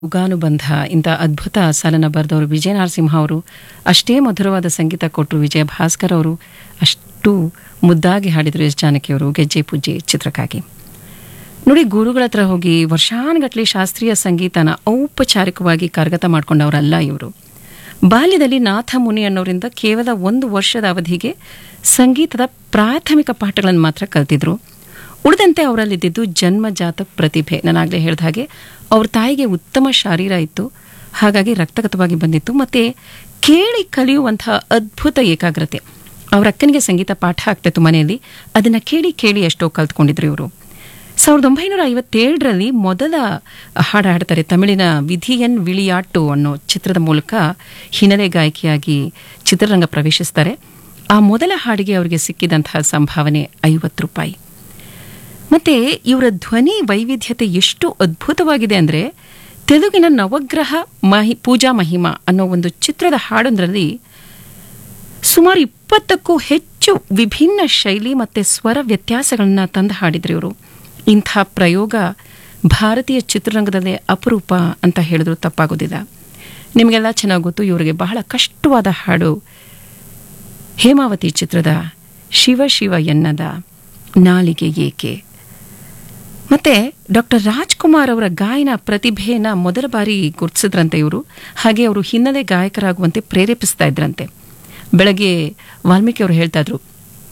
ಉಗಾನುಬಂಧ ಇಂಥ ಅದ್ಭುತ ಸಾಲನ ಬರೆದವರು ವಿಜಯ ನರಸಿಂಹ ಅವರು ಅಷ್ಟೇ ಮಧುರವಾದ ಸಂಗೀತ ಕೊಟ್ಟರು ವಿಜಯ ಭಾಸ್ಕರ್ ಅವರು ಅಷ್ಟು ಮುದ್ದಾಗಿ ಹಾಡಿದರು ಎಸ್ ಜಾನಕಿಯವರು ಗೆಜ್ಜೆ ಪೂಜೆ ಚಿತ್ರಕ್ಕಾಗಿ ನೋಡಿ ಗುರುಗಳ ಹತ್ರ ಹೋಗಿ ವರ್ಷಾನುಗಟ್ಲೆ ಶಾಸ್ತ್ರೀಯ ಸಂಗೀತನ ಔಪಚಾರಿಕವಾಗಿ ಕರಗತ ಮಾಡ್ಕೊಂಡವರಲ್ಲ ಇವರು ಬಾಲ್ಯದಲ್ಲಿ ನಾಥ ಮುನಿ ಅನ್ನೋರಿಂದ ಕೇವಲ ಒಂದು ವರ್ಷದ ಅವಧಿಗೆ ಸಂಗೀತದ ಪ್ರಾಥಮಿಕ ಪಾಠಗಳನ್ನು ಮಾತ್ರ ಕಲ್ತಿದ್ರು ಉಳಿದಂತೆ ಅವರಲ್ಲಿದ್ದಿದ್ದು ಜನ್ಮಜಾತ ಪ್ರತಿಭೆ ನಾನಾಗಲೇ ಹೇಳಿದ ಹಾಗೆ ಅವ್ರ ತಾಯಿಗೆ ಉತ್ತಮ ಶಾರೀರ ಇತ್ತು ಹಾಗಾಗಿ ರಕ್ತಗತವಾಗಿ ಬಂದಿತ್ತು ಮತ್ತೆ ಕೇಳಿ ಕಲಿಯುವಂತಹ ಅದ್ಭುತ ಏಕಾಗ್ರತೆ ಅವ್ರ ಅಕ್ಕನಿಗೆ ಸಂಗೀತ ಪಾಠ ಆಗ್ತಿತ್ತು ಮನೆಯಲ್ಲಿ ಅದನ್ನ ಕೇಳಿ ಕೇಳಿ ಎಷ್ಟೋ ಕಲ್ತ್ಕೊಂಡಿದ್ರು ಇವರು ಸಾವಿರದ ಒಂಬೈನೂರ ಐವತ್ತೇಳರಲ್ಲಿ ಮೊದಲ ಹಾಡು ಹಾಡ್ತಾರೆ ತಮಿಳಿನ ವಿಧಿಯನ್ ವಿಳಿಯಾಟು ಅನ್ನೋ ಚಿತ್ರದ ಮೂಲಕ ಹಿನ್ನೆಲೆ ಗಾಯಕಿಯಾಗಿ ಚಿತ್ರರಂಗ ಪ್ರವೇಶಿಸ್ತಾರೆ ಆ ಮೊದಲ ಹಾಡಿಗೆ ಅವರಿಗೆ ಸಿಕ್ಕಿದಂತಹ ಸಂಭಾವನೆ ಐವತ್ತು ರೂಪಾಯಿ ಮತ್ತೆ ಇವರ ಧ್ವನಿ ವೈವಿಧ್ಯತೆ ಎಷ್ಟು ಅದ್ಭುತವಾಗಿದೆ ಅಂದರೆ ತೆಲುಗಿನ ನವಗ್ರಹ ಮಹಿ ಪೂಜಾ ಮಹಿಮಾ ಅನ್ನೋ ಒಂದು ಚಿತ್ರದ ಹಾಡೊಂದರಲ್ಲಿ ಸುಮಾರು ಇಪ್ಪತ್ತಕ್ಕೂ ಹೆಚ್ಚು ವಿಭಿನ್ನ ಶೈಲಿ ಮತ್ತು ಸ್ವರ ವ್ಯತ್ಯಾಸಗಳನ್ನ ತಂದು ಹಾಡಿದ್ರು ಇವರು ಇಂಥ ಪ್ರಯೋಗ ಭಾರತೀಯ ಚಿತ್ರರಂಗದಲ್ಲೇ ಅಪರೂಪ ಅಂತ ಹೇಳಿದ್ರು ತಪ್ಪಾಗೋದಿಲ್ಲ ನಿಮಗೆಲ್ಲ ಚೆನ್ನಾಗಿ ಗೊತ್ತು ಇವರಿಗೆ ಬಹಳ ಕಷ್ಟವಾದ ಹಾಡು ಹೇಮಾವತಿ ಚಿತ್ರದ ಶಿವ ಶಿವ ಎನ್ನದ ನಾಲಿಗೆ ಏಕೆ ಮತ್ತೆ ಡಾಕ್ಟರ್ ರಾಜ್ಕುಮಾರ್ ಅವರ ಗಾಯನ ಪ್ರತಿಭೆಯನ್ನ ಮೊದಲ ಬಾರಿ ಗುರುತಿಸಿದ್ರಂತೆ ಇವರು ಹಾಗೆ ಅವರು ಹಿನ್ನೆಲೆ ಗಾಯಕರಾಗುವಂತೆ ಪ್ರೇರೇಪಿಸ್ತಾ ಇದ್ರಂತೆ ಬೆಳಗ್ಗೆ ವಾಲ್ಮೀಕಿ ಅವರು ಹೇಳ್ತಾ ಇದ್ರು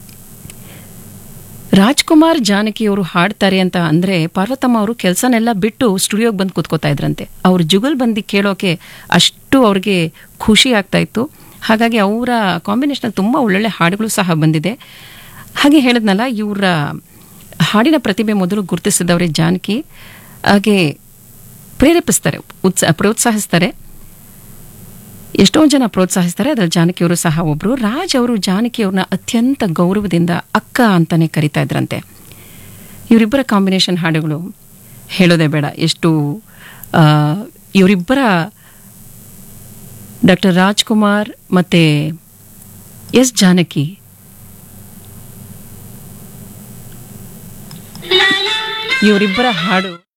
ರಾಜ್ಕುಮಾರ್ ಜಾನಕಿಯವರು ಹಾಡ್ತಾರೆ ಅಂತ ಅಂದ್ರೆ ಪಾರ್ವತಮ್ಮ ಅವರು ಕೆಲಸನೆಲ್ಲ ಬಿಟ್ಟು ಸ್ಟುಡಿಯೋಗೆ ಬಂದು ಕೂತ್ಕೋತಾ ಇದ್ರಂತೆ ಅವ್ರ ಜುಗಲ್ ಬಂದು ಕೇಳೋಕೆ ಅಷ್ಟು ಅವ್ರಿಗೆ ಖುಷಿ ಆಗ್ತಾ ಇತ್ತು ಹಾಗಾಗಿ ಅವರ ಕಾಂಬಿನೇಷನ್ ತುಂಬ ಒಳ್ಳೊಳ್ಳೆ ಹಾಡುಗಳು ಸಹ ಬಂದಿದೆ ಹಾಗೆ ಹೇಳಿದ್ನಲ್ಲ ಇವರ ಹಾಡಿನ ಪ್ರತಿಭೆ ಮೊದಲು ಗುರುತಿಸಿದವರೇ ಜಾನಕಿ ಹಾಗೆ ಪ್ರೇರೇಪಿಸ್ತಾರೆ ಉತ್ಸ ಪ್ರೋತ್ಸಾಹಿಸ್ತಾರೆ ಎಷ್ಟೋ ಜನ ಪ್ರೋತ್ಸಾಹಿಸ್ತಾರೆ ಅದರಲ್ಲಿ ಜಾನಕಿಯವರು ಸಹ ಒಬ್ಬರು ರಾಜ್ ಅವರು ಜಾನಕಿಯವ್ರನ್ನ ಅತ್ಯಂತ ಗೌರವದಿಂದ ಅಕ್ಕ ಅಂತಾನೆ ಕರಿತಾ ಇದ್ರಂತೆ ಇವರಿಬ್ಬರ ಕಾಂಬಿನೇಷನ್ ಹಾಡುಗಳು ಹೇಳೋದೇ ಬೇಡ ಎಷ್ಟು ಆ, ಇವರಿಬ್ಬರ ಡಾಕ್ಟರ್ ರಾಜ್ಕುಮಾರ್ ಮತ್ತೆ ಎಸ್ ಜಾನಕಿ ಇವರಿಬ್ಬರ ಹಾಡು